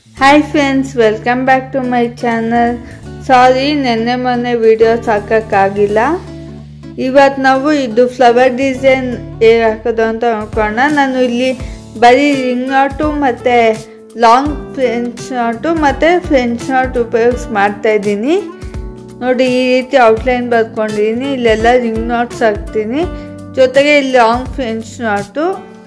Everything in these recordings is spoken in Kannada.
hi friends welcome back to my channel sorry ನೆನ್ನೆ ಮೊನ್ನೆ ವಿಡಿಯೋಸ್ ಹಾಕೋಕ್ಕಾಗಿಲ್ಲ ಇವತ್ತು ನಾವು ಇದು ಫ್ಲವರ್ ಡಿಸೈನ್ ಹೇಗೆ ಹಾಕೋದು ಅಂತ ನೋಡ್ಕೊಳ್ಳೋಣ ನಾನು ಇಲ್ಲಿ ಬರೀ ರಿಂಗ್ ನಾಟು ಮತ್ತು ಲಾಂಗ್ ಫ್ರೆಂಚ್ ನಾಟು ಮತ್ತು ಫ್ರೆಂಚ್ ನಾಟ್ ಉಪಯೋಗಿಸಿ ಮಾಡ್ತಾ ಇದ್ದೀನಿ ನೋಡಿ ಈ ರೀತಿ ಔಟ್ಲೈನ್ ಬರ್ಕೊಂಡಿದ್ದೀನಿ ಇಲ್ಲೆಲ್ಲ ರಿಂಗ್ ನಾಟ್ಸ್ ಹಾಕ್ತೀನಿ ಜೊತೆಗೆ ಇಲ್ಲಿ ಲಾಂಗ್ ಫ್ರೆಂಚ್ ನಾಟು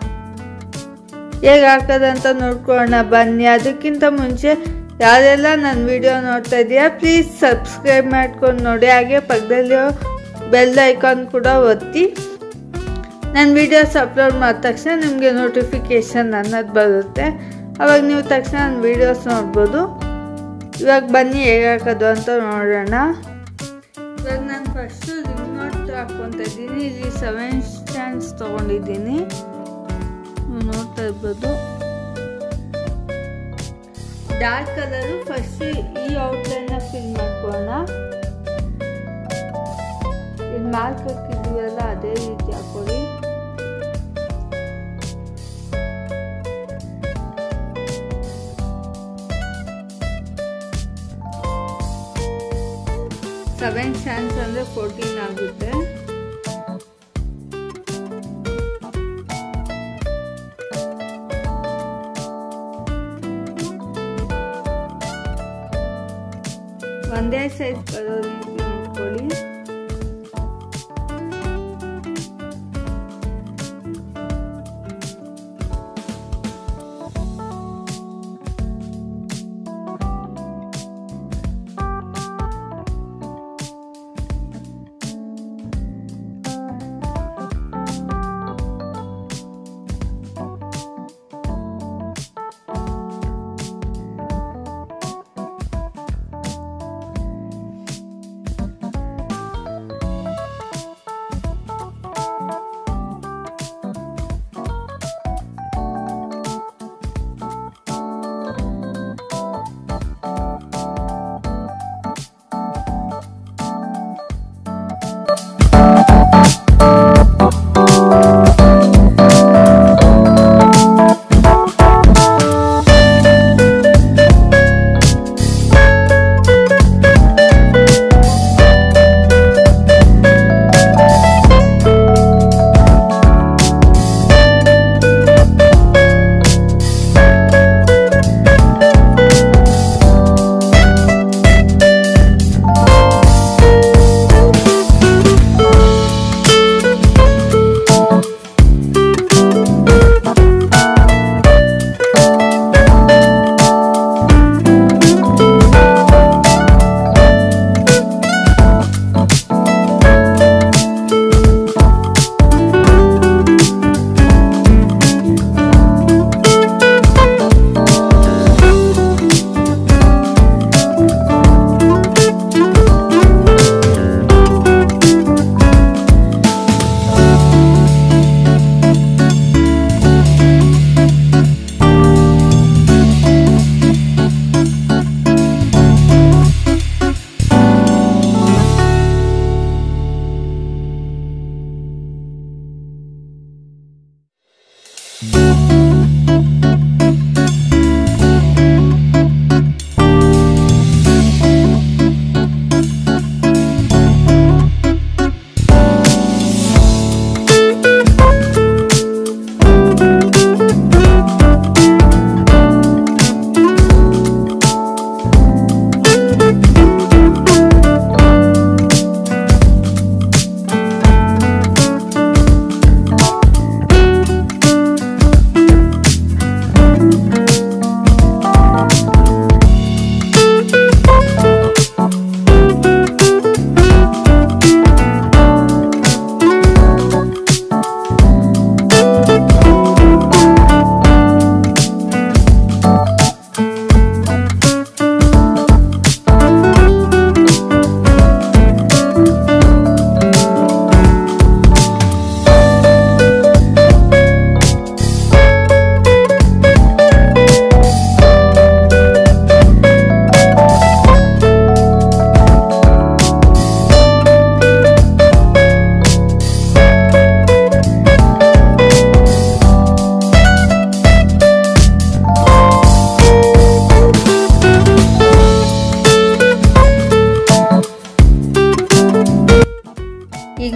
ಹೇಗೆ ಹಾಕೋದಂತ ನೋಡ್ಕೊಳ್ಳೋಣ ಬನ್ನಿ ಅದಕ್ಕಿಂತ ಮುಂಚೆ ಯಾರೆಲ್ಲ ನನ್ನ ವಿಡಿಯೋ ನೋಡ್ತಾ ಇದೆಯಾ ಪ್ಲೀಸ್ ಸಬ್ಸ್ಕ್ರೈಬ್ ಮಾಡ್ಕೊಂಡು ನೋಡಿ ಹಾಗೆ ಪಕ್ಕದಲ್ಲಿ ಬೆಲ್ ಐಕಾನ್ ಕೂಡ ಒತ್ತಿ ನನ್ನ ವೀಡಿಯೋಸ್ ಅಪ್ಲೋಡ್ ಮಾಡಿದ ತಕ್ಷಣ ನಿಮಗೆ ನೋಟಿಫಿಕೇಷನ್ ಅನ್ನೋದು ಬರುತ್ತೆ ಅವಾಗ ನೀವು ತಕ್ಷಣ ನನ್ನ ವೀಡಿಯೋಸ್ ನೋಡ್ಬೋದು ಇವಾಗ ಬನ್ನಿ ಹೇಗೆ ಹಾಕೋದು ಅಂತ ನೋಡೋಣ ಇವಾಗ ನಾನು ಫಸ್ಟು ರಿಂಗ್ ನೋಟ್ ಹಾಕ್ಕೊತ ಇದ್ದೀನಿ ಇಲ್ಲಿ ಸೆವೆನ್ ಸ್ಟ್ಯಾಂಡ್ಸ್ ತೊಗೊಂಡಿದ್ದೀನಿ ನೀವು ನೋಡ್ತಾ ಇರ್ಬೋದು ಡಾರ್ಕ್ ಕಲರು ಫಸ್ಟ್ ಈ ಔಟ್ಲೈನ್ನ ಫಿಲ್ ಮಾಡ್ಕೊಳ್ಳೋಣ ಇಲ್ಲಿ ಮಾರ್ಕ್ ಹಾಕಿದೀವಲ್ಲ ಅದೇ ರೀತಿ ಹಾಕೊಳ್ಳಿ ಸೆವೆನ್ ಸ್ಟ್ಯಾಂಡ್ಸ್ ಅಂದರೆ ಫೋರ್ಟೀನ್ ಆಗುತ್ತೆ ಒಂದೇ ಸೈಜ್ ಬರೋ ರೀತಿ ನೋಡ್ಕೊಳ್ಳಿ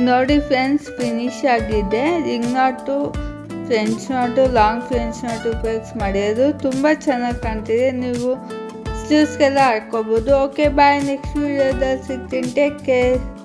ನೋಡಿ ಫ್ರೆಂಡ್ಸ್ ಫಿನಿಶ್ ಆಗಿದೆ ring knot French knot long French knot ಉಪಯೋಗಿಸಿ ಮಾಡಿರೋದು ತುಂಬ ಚೆನ್ನಾಗಿ ಕಾಣ್ತಿದೆ ನೀವು ಸ್ಲೀವ್ಸ್ಗೆಲ್ಲ ಹಾಕ್ಕೋಬೋದು ಓಕೆ ಬಾಯ್ ನೆಕ್ಸ್ಟ್ ವೀಡಿಯೋದಲ್ಲಿ ಸಿಗ್ತೀನಿ ಟೇಕ್ ಕೇರ್